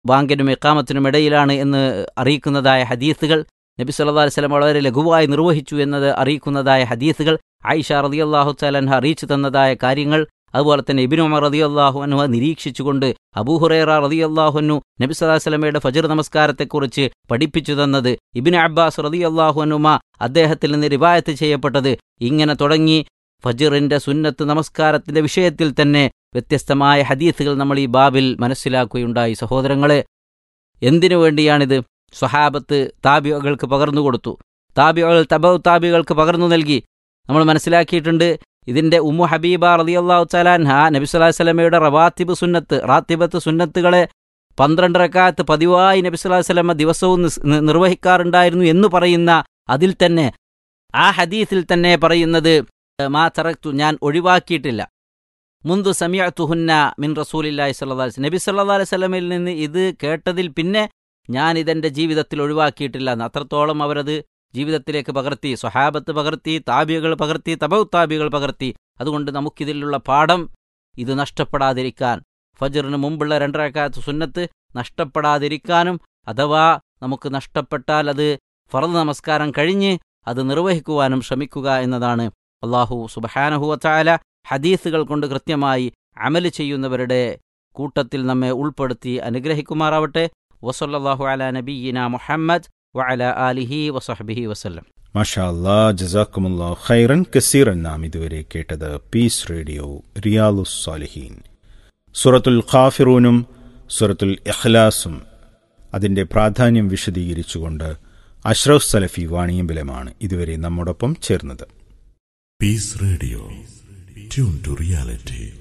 ബാങ്കിനും ഇക്കാമത്തിനും ഇടയിലാണ് എന്ന് അറിയിക്കുന്നതായ ഹദീസുകൾ നബി സല്ലല്ലാഹു അലൈഹി വസല്ലം വളരെ ലഘുവായി നിർവഹിച്ചു എന്നത് അറിയിക്കുന്നതായ ഹദീസുകൾ ആയിഷ റളിയല്ലാഹു തആലൻഹ അറിയിച്ചു തന്നതായ കാര്യങ്ങൾ അതുപോലെ തന്നെ ഇബിനു ഉമർ റളിയല്ലാഹു അൻഹു നിരീക്ഷിച്ചുകൊണ്ട് അബൂഹുറൈറ റളിയല്ലാഹു അൻഹു നബി സല്ലല്ലാഹു അലൈഹി വസല്ലമയുടെ ഫജ്ർ നമസ്കാരത്തെക്കുറിച്ച് പഠിപ്പിച്ചു തന്നത് ഇബിന് അബ്ബാസ് റളിയല്ലാഹു അൻഹുമ അദ്ദേഹത്തിൽ നിന്ന് റിവായത്ത് ചെയ്യപ്പെട്ടത് ഇങ്ങനെ തുടങ്ങി ഫജ്റിന്റെ സുന്നത്ത് നമസ്കാരത്തിന്റെ വിഷയത്തിൽ തന്നെ വ്യത്യസ്തമായ ഹദീസുകൾ നമ്മൾ ഈ ബാബിൽ മനസ്സിലാക്കുകയുണ്ടായി സഹോദരങ്ങളെ എന്തിനു വേണ്ടിയാണിത് സ്വഹാബത്ത് താബികൾക്ക് പകർന്നു കൊടുത്തു താബികൾ തബൌ താബികൾക്ക് പകർന്നു നൽകി നമ്മൾ മനസ്സിലാക്കിയിട്ടുണ്ട് ഇതിന്റെ ഉമ്മു ഹബീബ റളിയല്ലാഹു തആലാൻഹ നബി സല്ലല്ലാഹു അലൈഹി വസല്ലമയുടെ റവാത്തിബ് സുന്നത്ത് റാത്തിബത്ത് സുന്നത്തുകളെ പന്ത്രണ്ട് റക്കാത്ത് പതിവായി നബി സല്ലല്ലാഹു അലൈഹി വസല്ലമ ദിവസവും നിസ്- നി- നിർവഹിക്കാറുണ്ടായിരുന്നു എന്ന് പറയുന്ന അതിൽ തന്നെ ആ ഹദീസിൽ തന്നെ പറയുന്നത് മാ തറക്തു ഞാൻ ഒഴിവാക്കിയിട്ടില്ല മുന്തു സമയത്തുഹുന്ന മിൻ റസൂലില്ലാഹി സല്ലല്ലാഹു അലൈഹി വസല്ലം. നബി സല്ലല്ലാഹു അലൈഹി വസല്ലമയിൽ നിന്ന് ഇത് കേട്ടതിൽ പിന്നെ ഞാൻ ഇതെന്റെ ജീവിതത്തിൽ ഒഴിവാക്കിയിട്ടില്ല എന്ന് അത്രത്തോളം അവരത് ജീവിതത്തിലേക്ക് പകർത്തി സ്വഹാബത്ത് പകർത്തി താബികൾ പകർത്തി തബൗ താബികൾ പകർത്തി അതുകൊണ്ട് നമുക്കിതിലുള്ള പാഠം ഇത് നഷ്ടപ്പെടാതിരിക്കാൻ ഫജറിന് മുമ്പുള്ള രണ്ടരക്കാലത്ത് സുന്നത്ത് നഷ്ടപ്പെടാതിരിക്കാനും അഥവാ നമുക്ക് നഷ്ടപ്പെട്ടാൽ അത് ഫറദ് നമസ്കാരം കഴിഞ്ഞ് അത് നിർവഹിക്കുവാനും ശ്രമിക്കുക എന്നതാണ് അള്ളാഹു സുബഹാനഹുവച്ചായ ഹദീസുകൾ കൊണ്ട് കൃത്യമായി അമല് ചെയ്യുന്നവരുടെ കൂട്ടത്തിൽ നമ്മെ ഉൾപ്പെടുത്തി അനുഗ്രഹിക്കുമാറാവട്ടെ വസല്ലാഹു അല നബീന മുഹമ്മദ് വഅല ആലിഹി വസഹബിഹി വസല്ലം മാഷാ അല്ലാ ജസാക്കുമുല്ലാ ഖൈറൻ കസീറൻ നാം ഇതുവരെ കേട്ടത് പീസ് റേഡിയോ റിയാലുസ് സാലിഹീൻ സുറത്തുൽ ഖാഫിറൂനും സുറത്തുൽ ഇഖ്ലാസും അതിന്റെ പ്രാധാന്യം വിശദീകരിച്ചുകൊണ്ട് അഷ്റഫ് സലഫി വാണിയമ്പലമാണ് ഇതുവരെ നമ്മോടൊപ്പം ചേർന്നത് Peace Radio. Tune to reality.